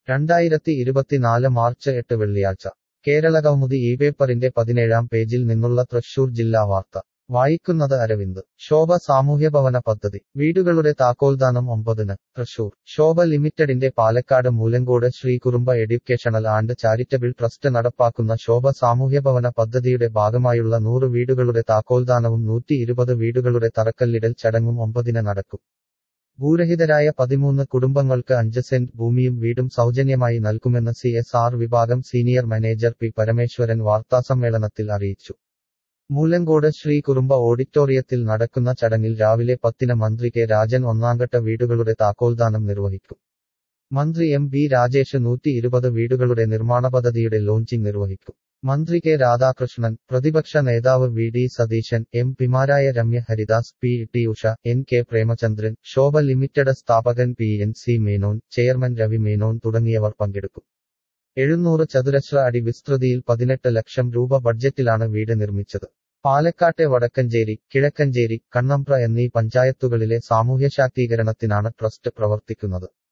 രണ്ടായിരത്തി ഇരുപത്തിനാല് മാർച്ച് എട്ട് വെള്ളിയാഴ്ച കേരളകൗമുദി ഈ പേപ്പറിന്റെ പതിനേഴാം പേജിൽ നിന്നുള്ള തൃശൂർ ജില്ലാ വാർത്ത വായിക്കുന്നത് അരവിന്ദ് ശോഭ സാമൂഹ്യഭവന പദ്ധതി വീടുകളുടെ താക്കോൽദാനം ഒമ്പതിന് തൃശൂർ ശോഭ ലിമിറ്റഡിന്റെ Palakkad Moolankode Sreekurumba educational and charitable trust നടപ്പാക്കുന്ന ശോഭ സാമൂഹ്യഭവന പദ്ധതിയുടെ ഭാഗമായുള്ള നൂറ് വീടുകളുടെ താക്കോൽദാനവും നൂറ്റി ഇരുപത് വീടുകളുടെ തറക്കല്ലിടൽ ചടങ്ങും ഒമ്പതിന് നടക്കും ഭൂരഹിതരായ പതിമൂന്ന് കുടുംബങ്ങൾക്ക് അഞ്ച് സെന്റ് ഭൂമിയും വീടും സൗജന്യമായി നൽകുമെന്ന് സി എസ് ആർ വിഭാഗം സീനിയർ മാനേജർ പി പരമേശ്വരൻ വാർത്താസമ്മേളനത്തിൽ അറിയിച്ചു മൂലങ്കോട് ശ്രീ കുറുമ്പ ഓഡിറ്റോറിയത്തിൽ നടക്കുന്ന ചടങ്ങിൽ രാവിലെ പത്തിന് മന്ത്രി കെ രാജൻ ഒന്നാംഘട്ട വീടുകളുടെ താക്കോൽദാനം നിർവഹിക്കും മന്ത്രി എം ബി രാജേഷ് നൂറ്റി ഇരുപത് വീടുകളുടെ നിർമ്മാണ പദ്ധതിയുടെ ലോഞ്ചിംഗ് നിർവഹിക്കും മന്ത്രി കെ രാധാകൃഷ്ണൻ പ്രതിപക്ഷ നേതാവ് വി ഡി സതീശൻ എം പിമാരായ Ramya Haridas P T Usha N K Premachandran Sobha limited സ്ഥാപകൻ P N C Menon chairman Ravi Menon തുടങ്ങിയവർ പങ്കെടുക്കും എഴുന്നൂറ് ചതുരശ്ര അടി വിസ്തൃതിയിൽ പതിനെട്ട് ലക്ഷം രൂപ ബഡ്ജറ്റിലാണ് വീട് നിർമ്മിച്ചത് പാലക്കാട്ടെ വടക്കഞ്ചേരി കിഴക്കഞ്ചേരി കണ്ണമ്പ്ര എന്നീ പഞ്ചായത്തുകളിലെ സാമൂഹ്യ ശാക്തീകരണത്തിനാണ് ട്രസ്റ്റ് പ്രവർത്തിക്കുന്നത്